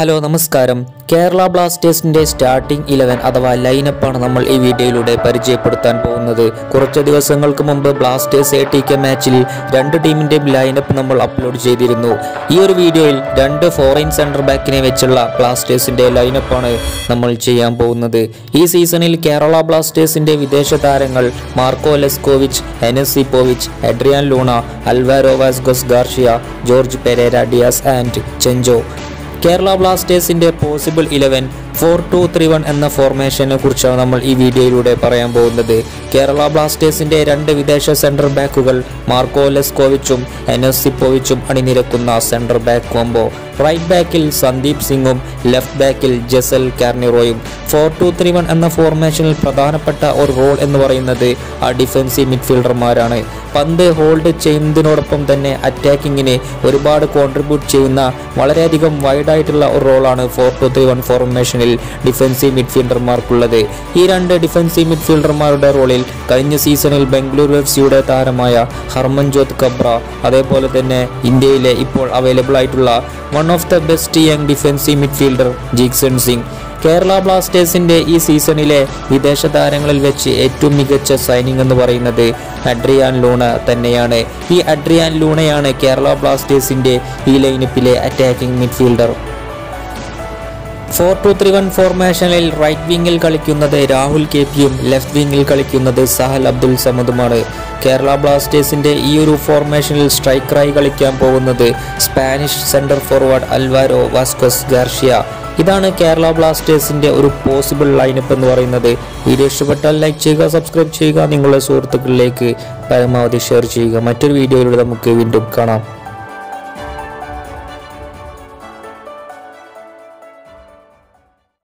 hello നമസ്കാരം കേരള ബ്ലാസ്റ്റേഴ്സിന്റെ starting Eleven അഥവാ ലൈനപ്പാണ് നമ്മൾ ഈ വീഡിയോയിലൂടെ പരിചയപ്പെടുത്താൻ പോകുന്നത് കുറച്ച് ദിവസങ്ങൾക്ക് മുമ്പ് ബ്ലാസ്റ്റേഴ്സ് എ ടി കെ മാച്ചിൽ രണ്ട് ടീമിന്റെയും ലൈനപ്പ് നമ്മൾ അപ്ലോഡ് ചെയ്തിരുന്നു ഈ ഒരു വീഡിയോയിൽ രണ്ട് ഫോറിൻ സെന്റർ ബാക്കിനെ വെച്ചുള്ള ബ്ലാസ്റ്റേഴ്സിന്റെ ലൈനപ്പാണ് നമ്മൾ ചെയ്യാൻ പോകുന്നത് ഈ സീസണിൽ കേരള ബ്ലാസ്റ്റേഴ്സിന്റെ വിദേശ താരങ്ങൾ Marko Leskovic Enes Sipovic Adrian Luna Alvaro Vazquez Garcia Jorge Pereyra Diaz and Chencho Kerala ബ്ലാസ്റ്റേഴ്സിന്റെ possible eleven four two three one എന്ന ഫോർമേഷനെ കുറിച്ചാണ് നമ്മൾ ഈ വീഡിയോയിലൂടെ പറയാൻ പോകുന്നത് കേരള ബ്ലാസ്റ്റേഴ്സിന്റെ രണ്ട് വിദേശ സെന്റർ ബാക്കുകൾ മാർക്കോ ലെസ്കോവിച്ചും എനസിപ്പോവിച്ചും അണിനിരക്കുന്ന സെന്റർ ബാക്ക് കോംബോ റൈറ്റ് ബാക്കിൽ സന്ദീപ് സിംഗും ലെഫ്റ്റ് ബാക്കിൽ ജസൽ കാർണിറോയും ഫോർ ടു ത്രീ വൺ എന്ന ഫോർമേഷനിൽ പ്രധാനപ്പെട്ട ഒരു റോൾ എന്ന് പറയുന്നത് ആ ഡിഫൻസീവ് മിഡ്ഫീൽഡർമാരാണ് പന്ത് ഹോൾഡ് ചെയ്യുന്നതിനോടൊപ്പം തന്നെ അറ്റാക്കിങ്ങിന് ഒരുപാട് കോൺട്രിബ്യൂട്ട് ചെയ്യുന്ന വളരെയധികം വൈഡായിട്ടുള്ള ഒരു റോളാണ് ഫോർ ടു ത്രീ വൺ ഫോർമേഷനിൽ ഡിഫൻസീവ് മിഡ്ഫീൽഡർമാർക്കുള്ളത് ഈ രണ്ട് ഡിഫൻസീവ് മിഡ്ഫീൽഡർമാരുടെ റോളിൽ കഴിഞ്ഞ സീസണിൽ ബംഗളൂരു എഫ് സിയുടെ താരമായ ഹർമൻജോത് കബ്ര അതേപോലെ തന്നെ ഇന്ത്യയിലെ ഇപ്പോൾ അവൈലബിൾ ആയിട്ടുള്ള one of the best young defensive midfielder Jeakson Singh Kerala ബ്ലാസ്റ്റേഴ്സിന്റെ ഈ സീസണിലെ വിദേശ താരങ്ങളിൽ വെച്ച് ഏറ്റവും മികച്ച സൈനിങ് എന്ന് പറയുന്നത് അഡ്രിയാൻ ലൂണ തന്നെയാണ് ഈ അഡ്രിയാൻ ലൂണയാണ് കേരള ബ്ലാസ്റ്റേഴ്സിന്റെ ഈ ലൈനപ്പിലെ attacking midfielder four two three one ഫോർമേഷനിൽ റൈറ്റ് വിങ്ങിൽ കളിക്കുന്നത് രാഹുൽ കെ പിയും ലെഫ്റ്റ് വിങ്ങിൽ കളിക്കുന്നത് സഹൽ അബ്ദുൽ സമദുമാണ് കേരള ബ്ലാസ്റ്റേഴ്സിന്റെ ഈ ഒരു ഫോർമേഷനിൽ സ്ട്രൈക്കറായി കളിക്കാൻ പോകുന്നത് Spanish centre forward Alvaro Vazquez Garcia ഇതാണ് കേരള ബ്ലാസ്റ്റേഴ്സിന്റെ ഒരു പോസിബിൾ ലൈനപ്പ് എന്ന് പറയുന്നത് വീഡിയോ ഇഷ്ടപ്പെട്ടാൽ ലൈക്ക് ചെയ്യുക സബ്സ്ക്രൈബ് ചെയ്യുക നിങ്ങളുടെ സുഹൃത്തുക്കളിലേക്ക് പരമാവധി ഷെയർ ചെയ്യുക മറ്റൊരു വീഡിയോയിലൂടെ നമുക്ക് വീണ്ടും കാണാം